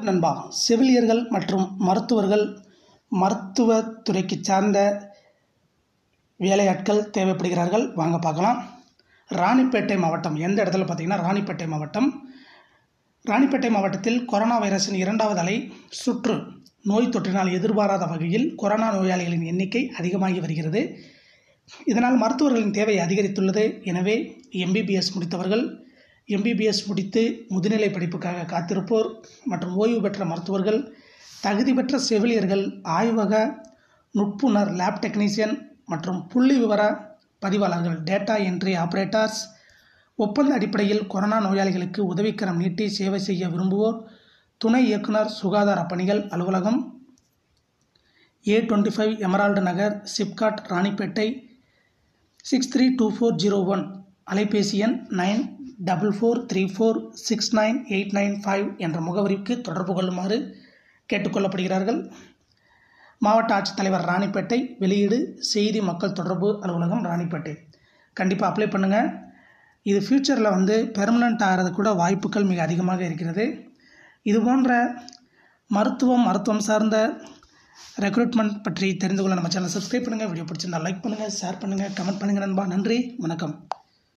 நண்பா செவிலியர்கள் மற்றும் மருத்துவர்கள் மருத்துவத்துறைக்கு சார்ந்த வேலையாட்கள் தேவைப்படுகிறார்கள் வாங்க பார்க்கலாம் ராணிப்பேட்டை மாவட்டம் எந்த இடத்துல பார்த்தீங்கன்னா ராணிப்பேட்டை மாவட்டம் ராணிப்பேட்டை மாவட்டத்தில் கொரோனா வைரஸின் இரண்டாவது அலை சுற்று நோய் தொற்றினால் எதிர்பாராத வகையில் கொரோனா நோயாளிகளின் எண்ணிக்கை அதிகமாகி வருகிறது இதனால் மருத்துவர்களின் தேவை அதிகரித்துள்ளது எனவே எம்பிபிஎஸ் முடித்தவர்கள் எம்பிபிஎஸ் முடித்து முதுநிலை படிப்புக்காக காத்திருப்போர் மற்றும் ஓய்வு பெற்ற மருத்துவர்கள் தகுதி பெற்ற செவிலியர்கள் ஆய்வக நுட்புணர் லேப் டெக்னீசியன் மற்றும் புள்ளி விவர பதிவாளர்கள் டேட்டா என்ட்ரி ஆப்ரேட்டர்ஸ் ஒப்பந்த அடிப்படையில் கொரோனா நோயாளிகளுக்கு உதவிக்கரம் நீட்டி சேவை செய்ய விரும்புவோர் துணை இயக்குனர் சுகாதார பணிகள் அலுவலகம் A twenty five Emerald Nagar SIPCOT Ranipet six three two four zero one அலைபேசி எண் nine double four three four six nine eight nine five என்ற முகவரிக்கு தொடர்பு கொள்ளுமாறு கேட்டுக்கொள்ளப்படுகிறார்கள் மாவட்ட ஆட்சித்தலைவர் ராணிப்பேட்டை வெளியீடு செய்தி மக்கள் தொடர்பு அலுவலகம் ராணிப்பேட்டை கண்டிப்பாக அப்ளை பண்ணுங்கள் இது ஃப்யூச்சரில் வந்து பெர்மனண்ட் ஆகிறது கூட வாய்ப்புகள் மிக அதிகமாக இருக்கிறது இது போன்ற மருத்துவம் மருத்துவம் சார்ந்த ரெக்ரூட்மெண்ட் பற்றி தெரிந்து கொள்ள நம்ம சேனல் சப்ஸ்கிரைப் பண்ணுங்கள் வீடியோ பிடிச்சிருந்தால் லைக் பண்ணுங்கள் ஷேர் பண்ணுங்கள் கமெண்ட் பண்ணுங்கள் நண்பா நன்றி வணக்கம்